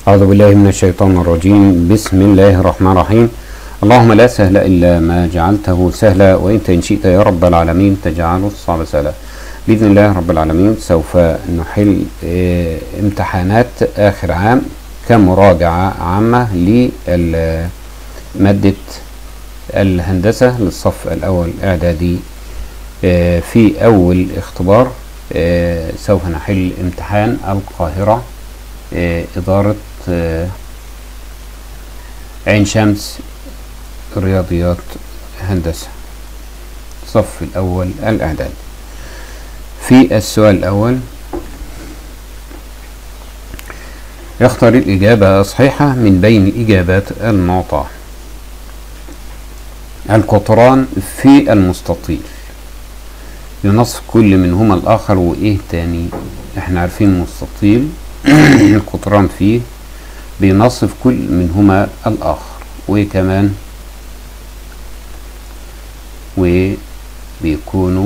أعوذ بالله من الشيطان الرجيم بسم الله الرحمن الرحيم اللهم لا سهل إلا ما جعلته سهلا وإنت إن شئت يا رب العالمين تجعله الصعب سهلا بإذن الله رب العالمين سوف نحل آه، امتحانات آخر عام كمراجعة عامة لمادة الهندسة للصف الأول إعدادي آه، في أول اختبار آه، سوف نحل امتحان القاهرة آه، إدارة آه، عين شمس رياضيات هندسة الصف الأول الإعداد في السؤال الأول يختار الإجابة الصحيحة من بين الإجابات المعطاة القطران في المستطيل ينصف كل منهما الآخر وإيه تاني إحنا عارفين المستطيل القطران فيه بينصف كل منهما الآخر وكمان وبيكونوا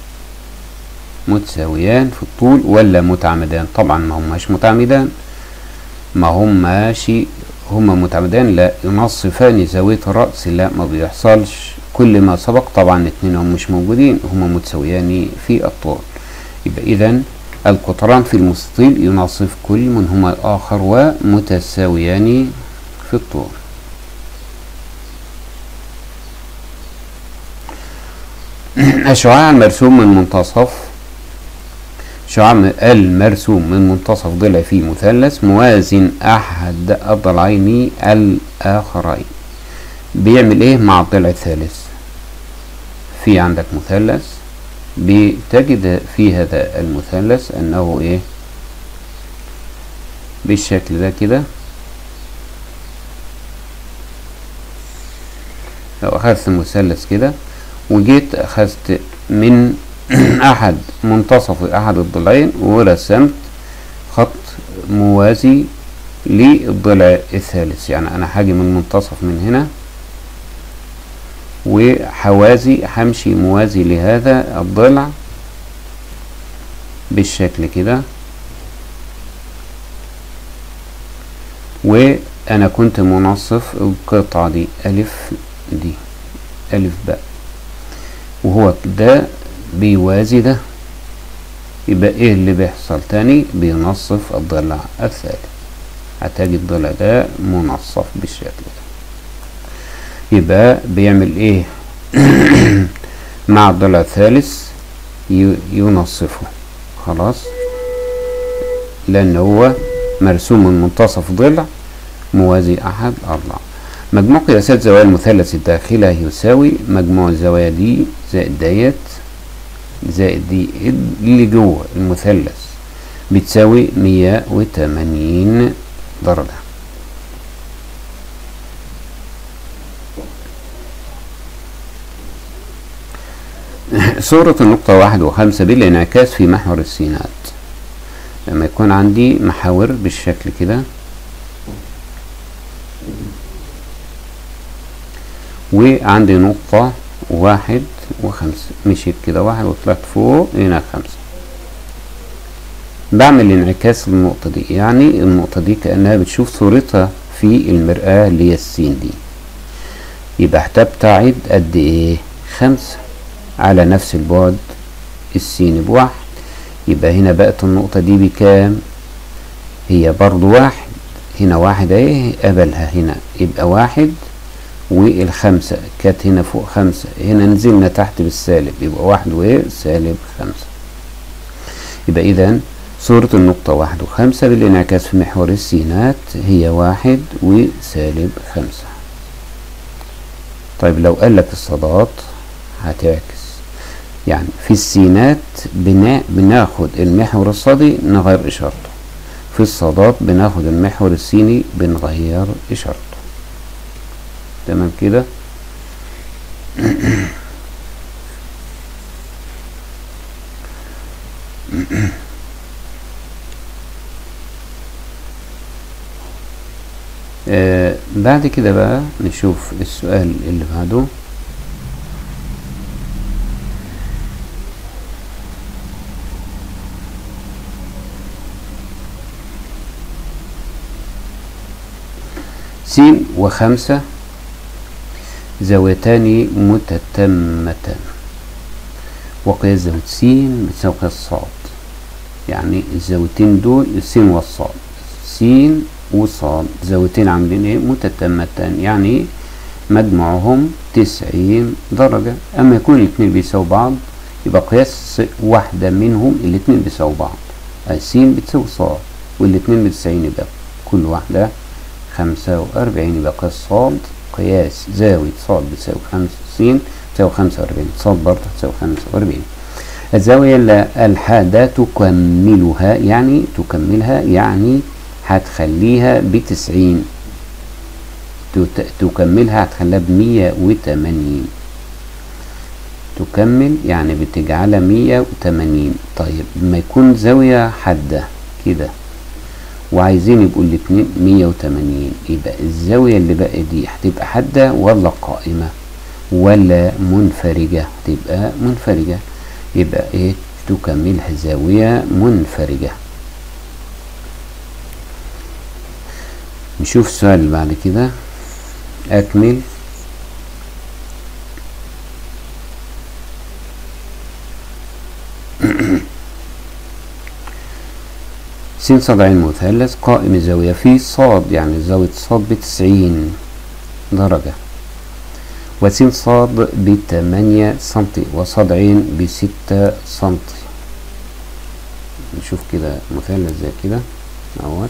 متساويان في الطول ولا متعامدان طبعا ما هماش متعامدان ما هماش هما متعامدان لا ينصفان زاوية الرأس لا ما بيحصلش كل ما سبق طبعا اتنين هم مش موجودين هما متساويان في الطول يبقى إذا القطران في المستطيل ينصف كل منهما الآخر ومتساويان في الطول الشعاع المرسوم من منتصف شعاع المرسوم من منتصف ضلع في مثلث موازن أحد الضلعين الآخرين بيعمل إيه مع الضلع الثالث في عندك مثلث بتجد في هذا المثلث أنه إيه بالشكل ده كده لو أخذت المثلث كده وجيت أخذت من أحد منتصف أحد الضلعين ورسمت خط موازي للضلع الثالث يعني أنا هاجي من منتصف من هنا وحوازي همشي موازي لهذا الضلع بالشكل كده وأنا كنت منصف القطعة دي ألف دي ألف باء وهو ده بيوازي ده يبقى ايه اللي بيحصل تاني بينصف الضلع الثالث هتجد الضلع ده منصف بالشكل ده يبقى بيعمل ايه مع الضلع الثالث ينصفه خلاص لان هو مرسوم من منتصف ضلع موازي احد اضلاع مجموع قياسات زوايا المثلث الداخلة يساوي مجموع الزوايا دي زائد ديت زائد دي اللي جوه المثلث بتساوي مية وتمانين درجة صورة النقطة واحد وخمسة بالانعكاس في محور السينات لما يكون عندي محاور بالشكل كده وعندي نقطة واحد وخمسة مشيت كده واحد وطلعت فوق هنا خمسة بعمل انعكاس للنقطة دي يعني النقطة دي كأنها بتشوف صورتها في المرآة اللي هي السين دي يبقى هتبتعد قد ايه خمسة على نفس البعد السين بواحد يبقى هنا بقت النقطة دي بكام هي برضو واحد هنا واحد ايه قبلها هنا يبقى واحد والخمسة كانت هنا فوق خمسة هنا نزلنا تحت بالسالب يبقى واحد وسالب خمسة يبقى إذا صورة النقطة واحد وخمسة بالانعكاس في محور السينات هي واحد وسالب خمسة طيب لو قال لك الصادات هتعكس يعني في السينات بنا بناخد المحور الصادي نغير إشارته في الصادات بناخد المحور السيني بنغير إشارته تمام كده آه بعد كده بقى نشوف السؤال اللي بعده س وخمسة زاويتان متتمتان وقياس زاوية س بتساوي قياس صاد يعني الزاويتين دول الس والصاد س وصاد زاويتين عاملين ايه متتمتان يعني مجموعهم تسعين درجة أما يكون الاتنين بيساوي بعض يبقى قياس واحدة منهم الاتنين بيساوي بعض س بتساوي صاد والاتنين بتسعين يبقى كل واحدة خمسة وأربعين يبقى قياس صاد قياس زاوية صاد بتساوي خمسين تساوي خمسة وأربعين صاد برضه تساوي خمسة وأربعين الزاوية الحادة تكملها يعني تكملها يعني هتخليها بتسعين تكملها هتخليها بمية وتمانين تكمل يعني بتجعلها مية وتمانين طيب لما يكون زاوية حادة كده وعايزين يبقوا الاتنين مية وتمانين يبقى الزاوية اللي بقى دي هتبقى حادة ولا قائمة ولا منفرجة تبقى منفرجة يبقى ايه تكملها زاوية منفرجة نشوف السؤال اللي بعد كده أكمل س صاد عين مثلث قائم الزاوية في صاد يعني زاوية صاد بتسعين درجة وس صاد بتمانية سنتي وصاد عين بستة سنتي نشوف كده مثلث زي كده اهوت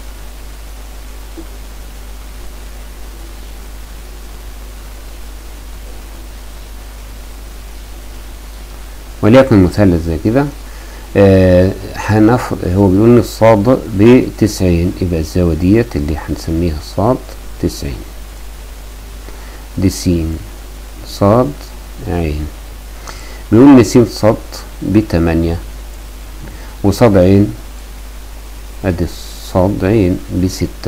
وليكن مثلث زي كده آه هنف... هو بيقول ان الصاد بتسعين يبقى الزاوية ديت اللي هنسميها صاد تسعين دي سين صاد عين بيقول ان س صاد بتمانية وصاد عين ادي صاد عين بستة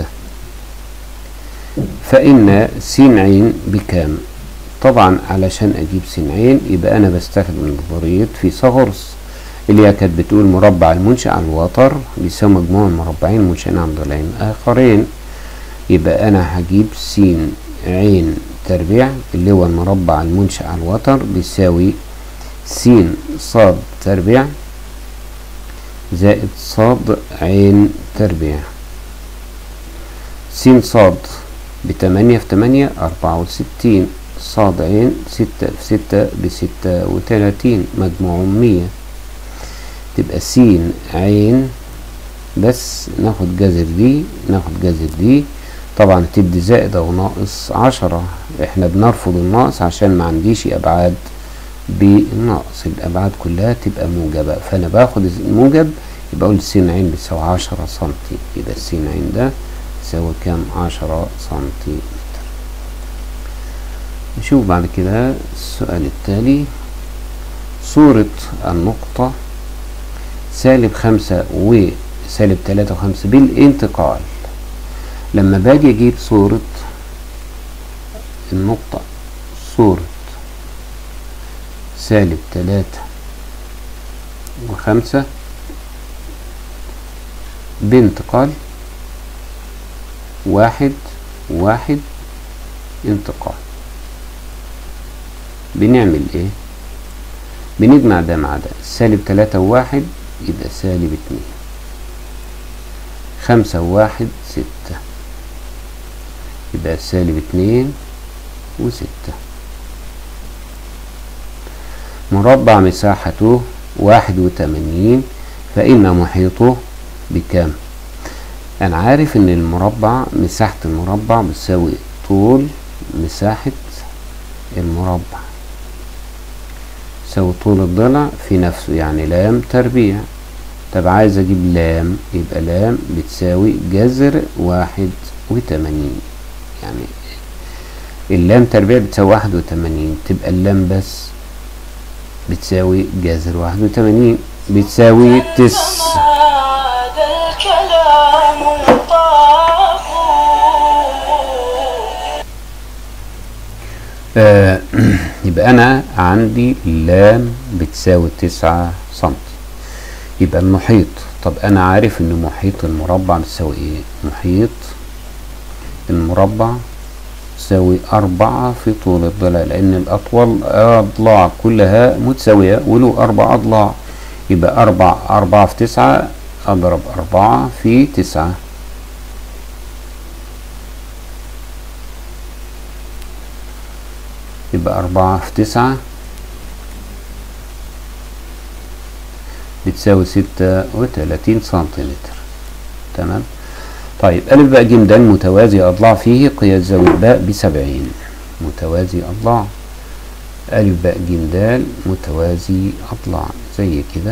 فإن س عين بكام طبعا علشان اجيب س عين يبقى انا بستخدم نظرية فيثاغورس اللي هي كانت بتقول مربع المنشأ على الوتر بيساوي مجموع المربعين المنشئين عن ضلعين آخرين يبقى أنا هجيب س عين تربيع اللي هو المربع المنشأ على الوتر بيساوي س صاد تربيع زائد صاد عين تربيع س صاد بتمانية في تمانية أربعة وستين صاد عين ستة في ستة بستة وتلاتين مجموع مية تبقى س عين بس ناخد جذر دي ناخد جذر دي طبعا تدي زائد او ناقص عشرة احنا بنرفض الناقص عشان ما عنديش ابعاد بالناقص الابعاد كلها تبقى موجبة فانا باخد الموجب يبقى اقول س عين بتساوي عشرة سنتي يبقى الس عين ده يساوي كام عشرة سنتي نشوف بعد كده السؤال التالي صورة النقطة سالب خمسة وسالب تلاتة وخمسة بالانتقال لما باجي اجيب صورة النقطة صورة سالب تلاتة وخمسة بانتقال واحد واحد انتقال بنعمل ايه بنجمع ده مع ده سالب تلاتة وواحد يبقى سالب اتنين خمسة وواحد ستة يبقى سالب اتنين وستة مربع مساحته واحد وتمانين فإن محيطه بكام أنا عارف إن المربع مساحة المربع بتساوي طول مساحة المربع يساوي طول الضلع في نفسه يعني لام تربيع طب عايز اجيب لام يبقى لام بتساوي جذر واحد وتمانين يعني اللام تربيع بتساوي واحد وتمانين تبقى اللام بس بتساوي جذر واحد وتمانين بتساوي تس هذا الكلام الطاف آه يبقى انا عندي لام بتساوي تسعة سنتي يبقى المحيط طب انا عارف ان محيط المربع بتساوي ايه محيط المربع تساوي أربعة في طول الضلع لأن الأطول أضلاع كلها متساوية وله أربع أضلاع يبقى أربع أربعة في تسعة أضرب أربعة في تسعة يبقى أربعة في تسعة بتساوي ستة وتلاتين سنتيمتر تمام طيب ألف باء جيم دال متوازي أضلاع فيه قياس زاوية باء بسبعين متوازي أضلاع ألف باء جيم دال متوازي أضلاع زي كده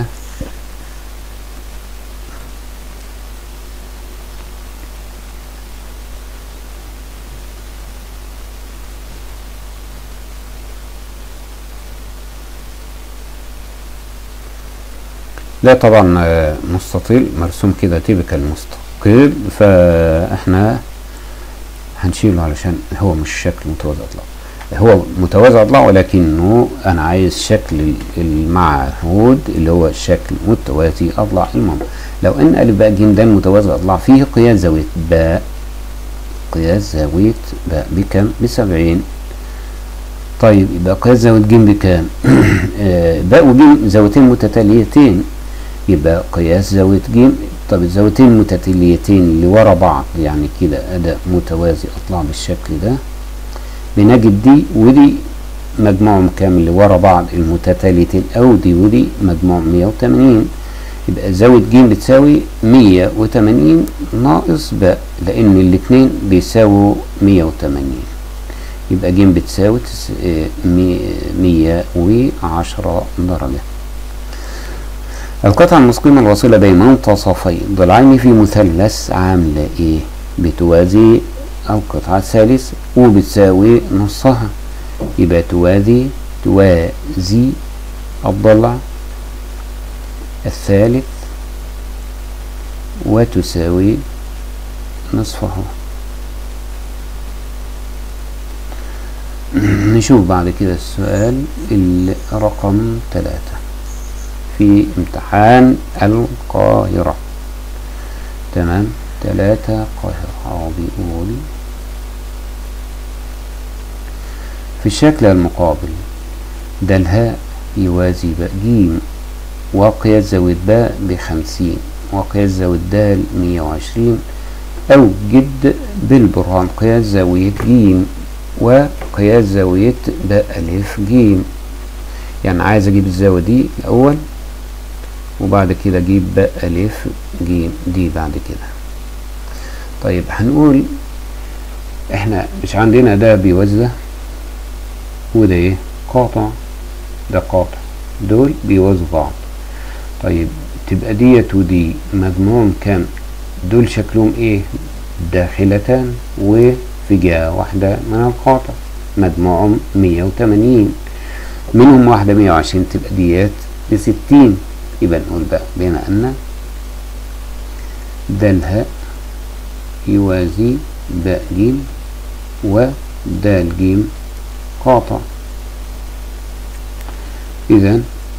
ده طبعا آه، مستطيل مرسوم كده تيبيكال مستقيل فاحنا هنشيله علشان هو مش شكل متوازي اضلاع هو متوازي اضلاع ولكنه انا عايز شكل المعهود اللي هو شكل متوازي اضلاع المهم لو ان الف باء ج د متوازي اضلاع فيه قياس زاويه باء قياس زاويه باء بكم بسبعين طيب يبقى قياس زاويه ج بكام آه، باء وج زاويتين متتاليتين يبقى قياس زاوية ج طب الزاويتين المتتاليتين اللي ورا بعض يعني كده أداء متوازي أطلع بالشكل ده بنجد دي ودي مجموعهم كام اللي ورا بعض المتتاليتين أو دي ودي مجموعهم 180 يبقى زاوية ج بتساوي 180 ناقص باء لأن الاتنين بيساووا 180 يبقى ج بتساوي تس- آه، مي- 110 درجة القطعة المستقيمة الواصلة بين منتصفي ضلعين في مثلث عاملة ايه بتوازي القطعة الثالثة وبتساوي نصها يبقى توازي توازي الضلع الثالث وتساوي نصفه نشوف بعد كده السؤال الرقم ثلاثة في امتحان القاهرة تمام ثلاثة قاهرة هو بيقول في الشكل المقابل ده الهاء يوازي باء جيم وقياس زاوية باء بخمسين وقياس زاوية دال مية وعشرين أوجد بالبرهان قياس زاوية جيم وقياس زاوية باء ألف جيم يعني عايز أجيب الزاوية دي الأول وبعد كده اجيب باء الف ج دي بعد كده طيب هنقول احنا مش عندنا ده بيوازي ده وده ايه قاطع ده قاطع دول بيوازوا بعض طيب تبقى ديت ودي مجموعهم كام دول شكلهم ايه داخلتان وفي جهة واحدة من القاطع مجموعهم 180 منهم واحدة 120 تبقى ديت بستين يبقى نقول بقى بما أن د الهاء يوازي باء جيم ودال جيم قاطع إذا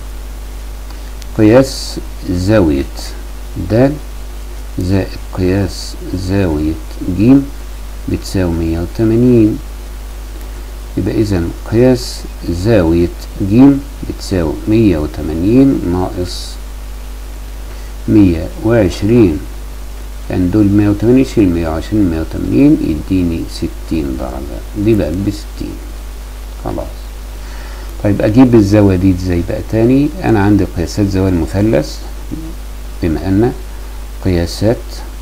قياس زاوية د زائد قياس زاوية ج بتساوي مية وتمانين يبقى إذا قياس زاوية ج بتساوي مية وتمانين ناقص مية وعشرين يعني دول مية وتمانين شيل مية وعشرين مية وتمانين يديني ستين درجة دي بقى بستين خلاص طيب أجيب الزاوية دي ازاي بقى تاني أنا عندي قياسات زوايا المثلث بما أن قياسات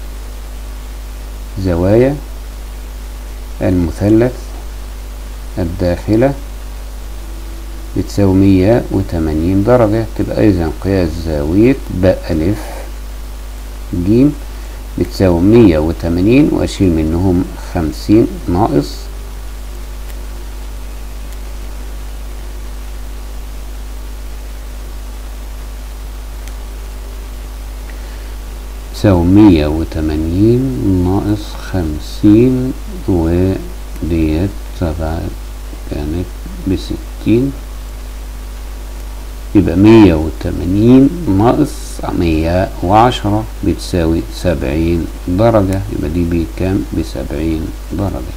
زوايا المثلث الداخلة بتساوي مية وتمانين درجة تبقى إذا قياس زاوية باء ألف جيم بتساوي مية وتمانين وأشيل منهم خمسين ناقص تساوي مية وتمانين ناقص خمسين وديت سبعة كانت بستين يبقى مية وتمانين ناقص مية وعشرة بتساوي سبعين درجة يبقى دي بكام بسبعين درجة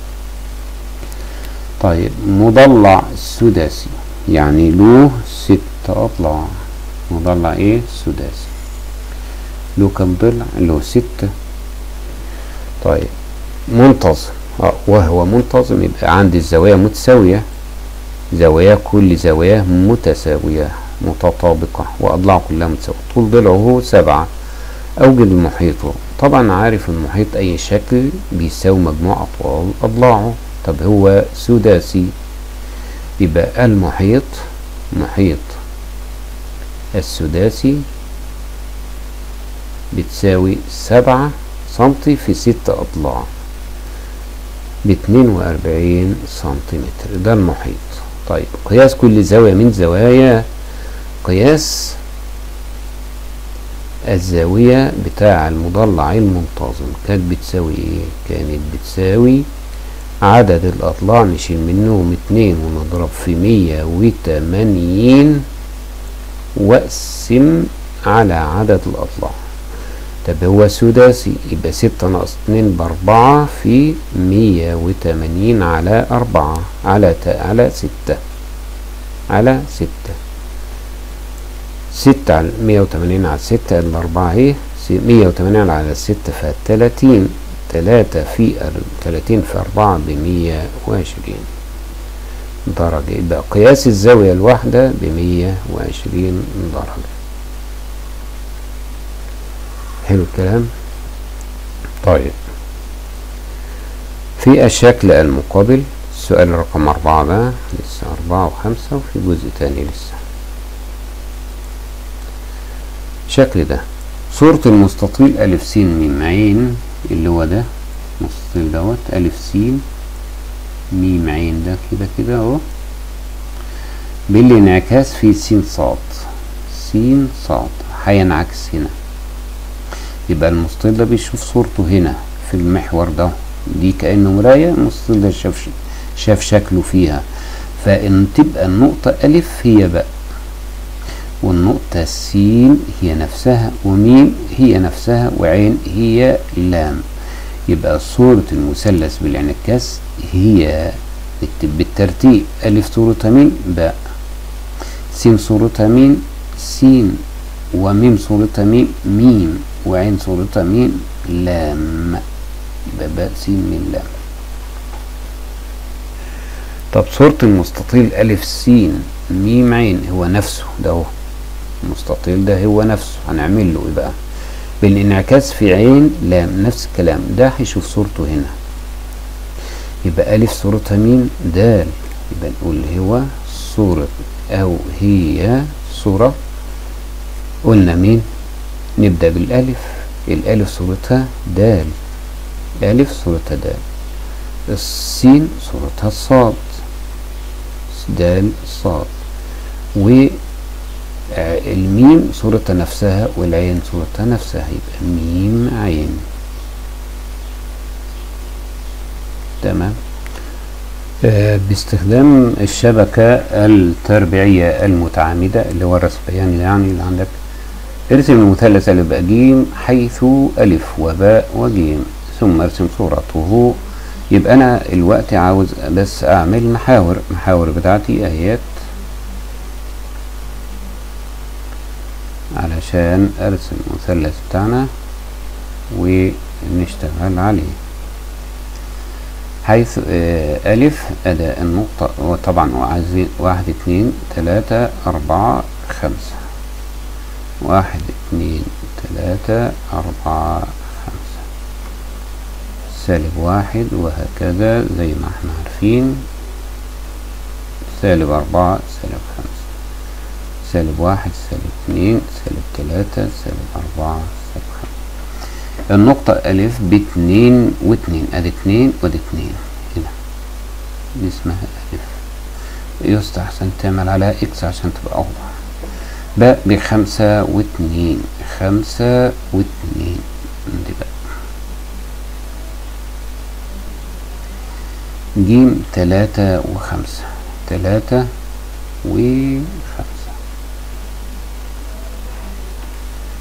طيب مضلع سداسي يعني له ست أضلاع مضلع ايه سداسي له كم ضلع له ستة طيب منتظم آه، وهو منتظم يبقى عندي الزوايا متساوية زوايا كل زواياه متساوية متطابقة وأضلاعه كلها متساوية طول ضلعه سبعة أوجد المحيط طبعا عارف المحيط أي شكل بيساوي مجموع أطوال أضلاعه طب هو سداسي يبقى المحيط محيط السداسي بتساوي سبعة سنتي في ست أضلاع باتنين وأربعين سنتيمتر ده المحيط طيب قياس كل زاوية من زوايا قياس الزاوية بتاع المضلع المنتظم كانت بتساوي ايه كانت بتساوي عدد الأضلاع نشيل منهم اتنين ونضرب في مية وتمانين واقسم على عدد الأضلاع طب هو سداسي يبقى ستة ناقص اتنين بأربعة في مية وتمانين على أربعة على ت... على ستة على ستة ستة على مية وتمانين على ستة الأربعة ايه مية وتمانين على ستة فالتلاتين تلاتة في أر- تلاتين في أربعة بمية وعشرين درجة يبقى قياس الزاوية الواحدة بمية وعشرين درجة حلو الكلام طيب في الشكل المقابل السؤال رقم أربعة بقى لسه أربعة وخمسة وفي جزء تاني لسه الشكل ده صورة المستطيل ألف س م عين اللي هو ده المستطيل دوت ألف س م عين ده كده كده أهو بالانعكاس في س صاد س صاد هينعكس هنا يبقى المستطيل ده بيشوف صورته هنا في المحور ده دي كأنه مراية المستطيل ده شاف شاف شكله فيها فإن تبقى النقطة ألف هي باء والنقطة س هي نفسها وميم هي نفسها وعين هي لام يبقى صورة المثلث بالانعكاس هي نكتب بالترتيب ألف صورتها ميم باء س صورتها ميم س وميم صورتها ميم ميم وعين صورتها ميم لام يبقى باء س ميم لام طب صورة المستطيل ألف س ميم عين هو نفسه ده هو المستطيل ده هو نفسه هنعمل له ايه بقى بالانعكاس في عين لام نفس الكلام ده هيشوف صورته هنا يبقى ألف صورتها مين دال يبقى نقول هو صورة أو هي صورة قلنا مين نبدأ بالألف الألف صورتها دال ألف صورتها دال السين صورتها الصاد دال صاد و آه، الميم صورتها نفسها والعين صورتها نفسها يبقى ميم عين تمام آه، باستخدام الشبكة التربيعية المتعامدة اللي هو الرسم بياني يعني اللي عندك ارسم المثلث ألف باء جيم حيث ألف وباء وجيم ثم ارسم صورته يبقى أنا الوقت عاوز بس أعمل محاور محاور بتاعتي آيات علشان ارسم المثلث بتاعنا ونشتغل عليه حيث آه، ألف أداء النقطة وطبعا وعايزين واحد اتنين تلاتة أربعة خمسة واحد اتنين تلاتة أربعة خمسة سالب واحد وهكذا زي ما احنا عارفين سالب أربعة سالب خمسة سالب واحد سالب اتنين سالب تلاتة سالب أربعة سالب خمسة النقطة ألف باتنين واتنين أدي اتنين وأدي اتنين هنا دي اسمها ألف يستحسن تعمل عليها إكس عشان تبقى أوضح باء بخمسة واتنين خمسة واتنين دي بقى جيم تلاتة وخمسة تلاتة وخمسة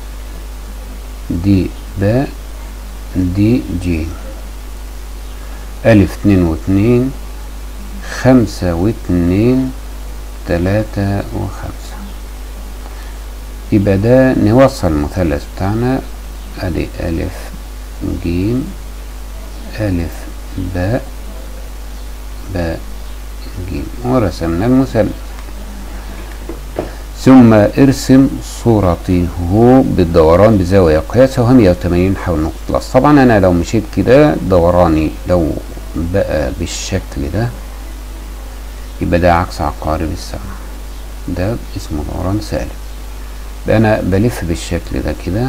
دي باء دي جيم ألف اتنين واتنين خمسة واتنين تلاتة وخمسة يبقى ده نوصل المثلث بتاعنا ادي ألف جيم ألف باء باء جيم ورسمنا المثلث ثم ارسم صورته بالدوران بزاوية قياسها 180 حول نقطة الأصل طبعا أنا لو مشيت كده دوراني لو بقى بالشكل ده يبقى ده عكس عقارب الساعة ده اسمه دوران سالب يبقى أنا بلف بالشكل ده كده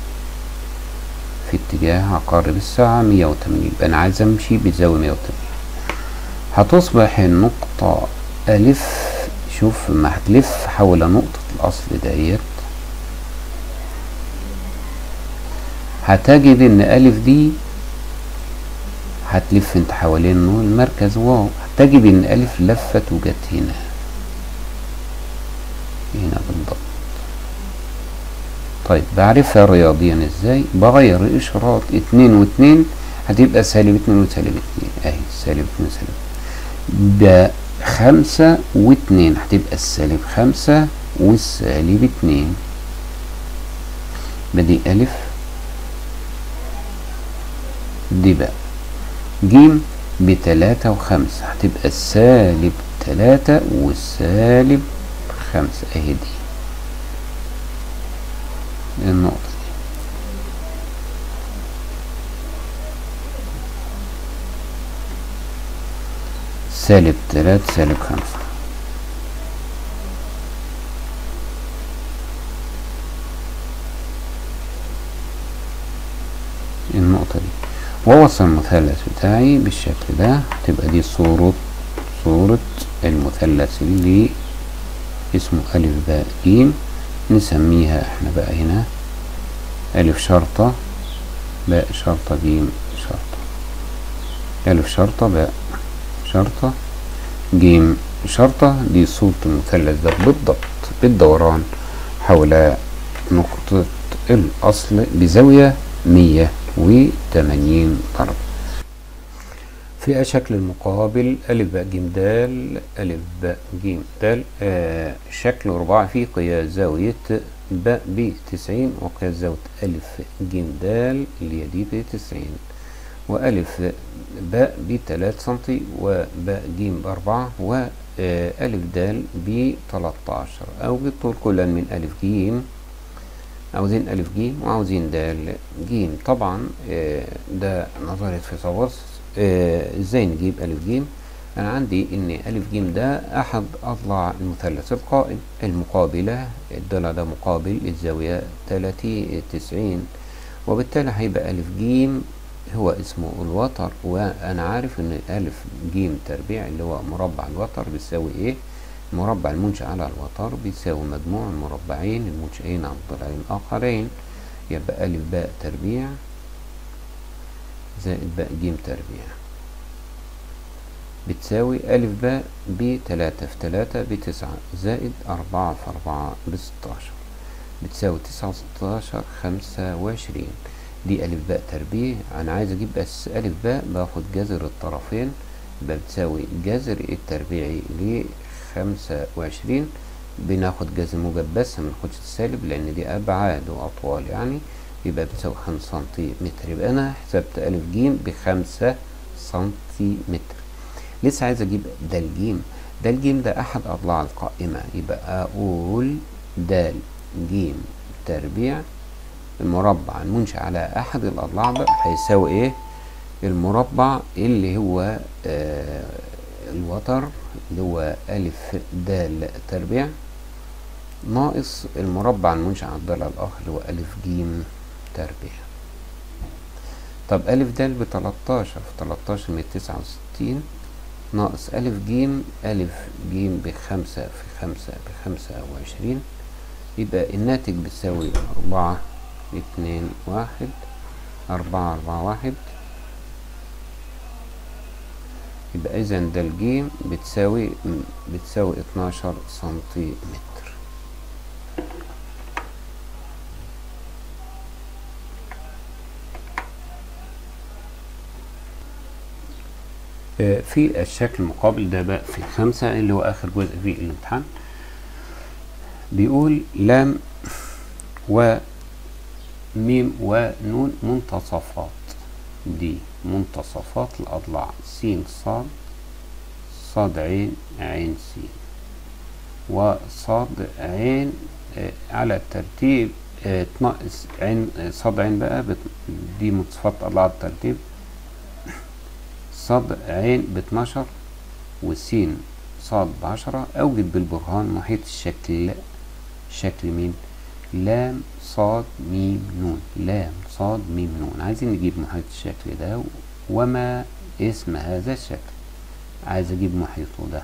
في اتجاه عقارب الساعة 180 يبقى أنا عايز أمشي بزاوية 180 هتصبح النقطة ألف شوف ما هتلف حول نقطة الأصل ديت هتجد إن ألف دي هتلف انت حوالين المركز واو هتجد إن ألف لفت وجت هنا هنا بالضبط طيب بعرفها رياضيا ازاي بغير الاشارات اتنين واتنين هتبقى سالب اتنين وسالب اتنين اهي سالب اتنين سالب بخمسة واتنين هتبقى السالب خمسة والسالب اتنين بدي ألف دي بقى جيم بتلاتة وخمسة هتبقى السالب تلاتة والسالب خمسة اهي دي النقطة دي سالب تلاتة سالب خمسة النقطة دي ووصل المثلث بتاعي بالشكل ده تبقى دي صورة صورة المثلث اللي اسمه ألف باء جيم نسميها احنا بقى هنا ألف شرطة باء شرطة جيم شرطة ألف شرطة باء شرطة جيم شرطة دي صورة المثلث ده بالضبط بالدوران حول نقطة الأصل بزاوية مية وتمانين درجة في الشكل المقابل ألف باء جيم دال ألف باء جيم دال آه شكل رباعي فيه قياس زاوية باء بتسعين وقياس زاوية ألف جيم دال اللي هي دي بتسعين وألف باء بتلات سنتي وباء جيم بأربعة وألف دال بتلاتاشر أو بالطول كلا من ألف جيم عاوزين ألف جيم وعاوزين دال جيم طبعا آه ده نظرية فيثاغورس ازاي نجيب ألف جيم أنا عندي إن ألف جيم ده أحد أضلاع المثلث القائم المقابلة الضلع ده مقابل الزاوية تلاتين تسعين وبالتالي هيبقى ألف جيم هو اسمه الوتر وأنا عارف إن ألف جيم تربيع اللي هو مربع الوتر بيساوي إيه مربع المنشأ على الوتر بيساوي مجموع المربعين المنشئين على الضلعين الآخرين يبقى ألف باء تربيع زائد باء جيم تربيع بتساوي ألف باء بتلاتة في تلاتة بتسعة زائد أربعة في أربعة بستاشر بتساوي تسعة وستاشر خمسة وعشرين دي ألف باء تربيع أنا عايز أجيب بس ألف باء باخد جذر الطرفين يبقى بتساوي جذر التربيعي لخمسة وعشرين بناخد جذر موجب بس مناخدش السالب لأن دي أبعاد وأطوال يعني يبقى بتساوي خمسة سنتيمتر يبقى أنا حسبت ألف جيم بخمسة سنتيمتر لسه عايز أجيب د الجيم د الجيم ده أحد أضلاع القائمة يبقى أقول د جيم تربيع المربع المنشأ على أحد الأضلاع بقى هيساوي إيه؟ المربع اللي هو آه الوتر اللي هو ألف د تربيع ناقص المربع المنشأ على الضلع الآخر اللي هو ألف جيم تربيع طب ألف د بتلاتاشر في تلاتاشر من تسعة وستين ناقص ألف جيم ألف جيم بخمسة في خمسة بخمسة وعشرين يبقى الناتج بتساوي أربعة اتنين واحد أربعة أربعة واحد يبقى إذا ده الجيم بتساوي بتساوي اتناشر سنتيمتر آه، في الشكل المقابل ده بقى في خمسة اللي هو آخر جزء في الامتحان بيقول لام وميم ونون منتصفات دي منتصفات الأضلاع سين صاد صاد عين عين سين وصاد عين آه، على الترتيب آه، تنقص عين آه، صاد عين بقى بت- دي منتصفات أضلاع الترتيب صاد عين ب 12 والسين صاد بعشرة أوجد بالبرهان محيط الشكل شكل مين لام صاد ميم نون لام صاد ميم نون عايزين نجيب محيط الشكل ده وما اسم هذا الشكل عايز اجيب محيطه ده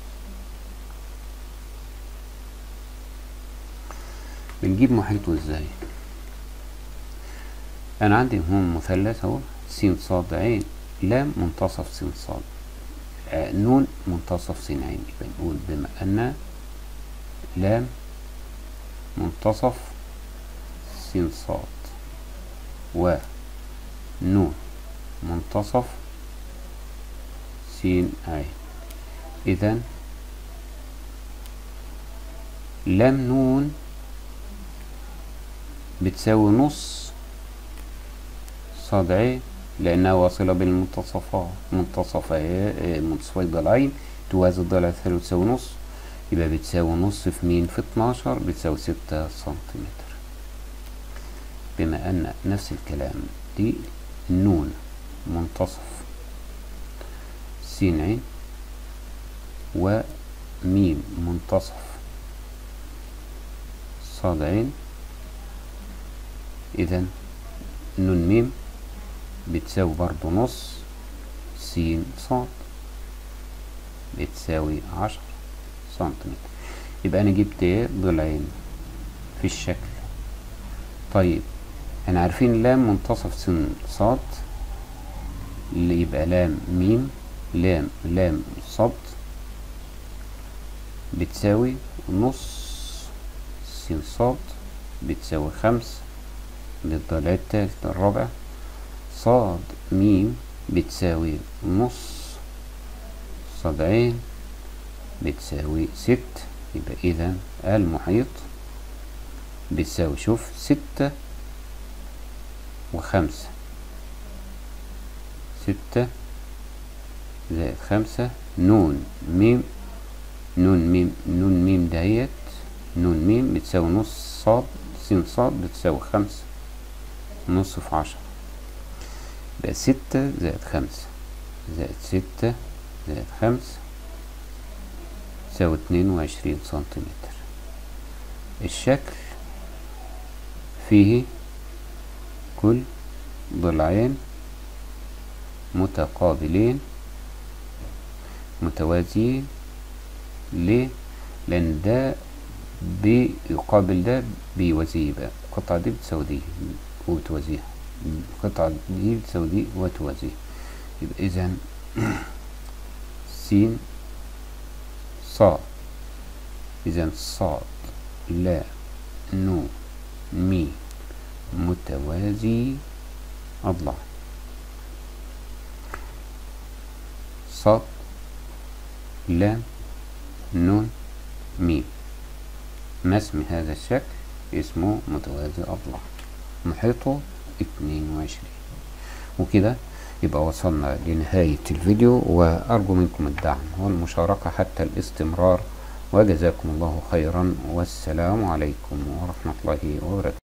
بنجيب محيطه ازاي انا عندي هون مثلث اهو س صاد عين لام منتصف س صاد آه، نون منتصف س عين يبقى نقول بما ان لام منتصف س صاد ونون منتصف س عين إذا لام نون بتساوي نص صاد عين لأنها واصلة بين المنتصفات منتصفي منتصفي ضلعين توازي الضلع الثالث تساوي نص يبقى بتساوي نص في مين في 12 بتساوي 6 سنتيمتر بما أن نفس الكلام دي نون منتصف س عين وميم منتصف صاد عين إذا نون ميم بتساوي برضو نص س صاد بتساوي عشر سنتيمتر يبقى أنا جبت إيه ضلعين في الشكل طيب احنا عارفين لام منتصف س صاد اللي يبقى لام ميم لام لام صاد بتساوي نص س صاد بتساوي خمس للضلع التالت الرابع صاد ميم بتساوي نص صاد عين بتساوي ست يبقى إذا المحيط بتساوي شوف ستة وخمسة ستة زائد خمسة نون ميم نون ميم نون ميم دهيت نون ميم بتساوي نص صاد س صاد بتساوي خمسة نص في عشرة يبقى ستة زائد خمسة زائد ستة زائد خمسة تساوي اتنين وعشرين سنتيمتر الشكل فيه كل ضلعين متقابلين متوازيين ليه؟ لأن ده بيقابل ده بيوازيه بقى القطعة دي بتساوي دي وتوازيها القطعة دي بتساوي دي وتوازيها يبقى إذا س صاد إذا صاد لا نو مي متوازي أضلاع صاد لام نون ميم ما اسم هذا الشكل اسمه متوازي أضلاع محيطه اتنين وعشرين وكده يبقى وصلنا لنهاية الفيديو وأرجو منكم الدعم والمشاركة حتى الاستمرار وجزاكم الله خيرا والسلام عليكم ورحمة الله وبركاته